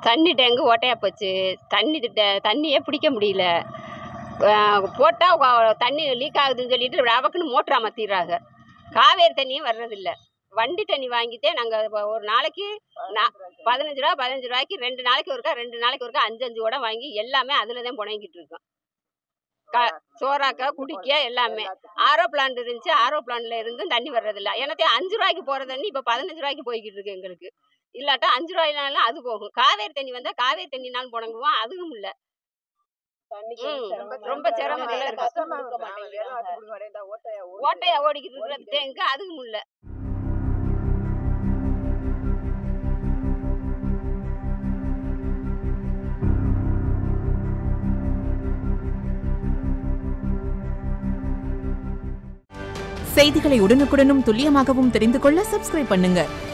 தண்ணி டேங்கு ஓட்டையா போச்சு தண்ணி திட்ட- தண்ணியே பிடிக்க முடியல போட்டால் தண்ணி லீக் ஆகுதுன்னு சொல்லிட்டு அவக்குன்னு மோட்டர் அமர்த்திடுறாங்க காவேரி தண்ணியும் வர்றதில்ல வண்டி தண்ணி வாங்கிட்டே நாங்கள் ஒரு நாளைக்கு நா- பதினஞ்சு ரூபா பதினஞ்சு ரூபாய்க்கு ரெண்டு நாளைக்கு ஒருக்கா ரெண்டு நாளைக்கு ஒருக்கா அஞ்சு அஞ்சு கூட வாங்கி எல்லாமே அதில் தான் புணங்கிட்டு இருக்கோம் க சோறாக்க குடிக்க எல்லாமே ஆரோ பிளான்ட் இருந்துச்சு ஆரோ பிளான்ட்ல இருந்தும் தண்ணி வர்றதில்ல எனக்கு அஞ்சு ரூபாய்க்கு போகிற தண்ணி இப்போ பதினஞ்சு ரூபாய்க்கு போய்கிட்டு இருக்கு எங்களுக்கு இல்லாட்டா அஞ்சு ரூபாயினாலும் அது போகும் காவேரி தண்ணி வந்தால் காவேரி தண்ணினாலும் புணங்குவோம் அதுவும் இல்லை ம், ரொம்ப சிரமத்துல இருக்கு. ஓட்டையா ஓடிக்கிட்டு இருக்கிற டேங்கு அதுவும் இல்லை செய்திகளை உடனுக்குடனும் துல்லியமாகவும் தெரிந்து கொள்ள சப்ஸ்கிரைப் பண்ணுங்க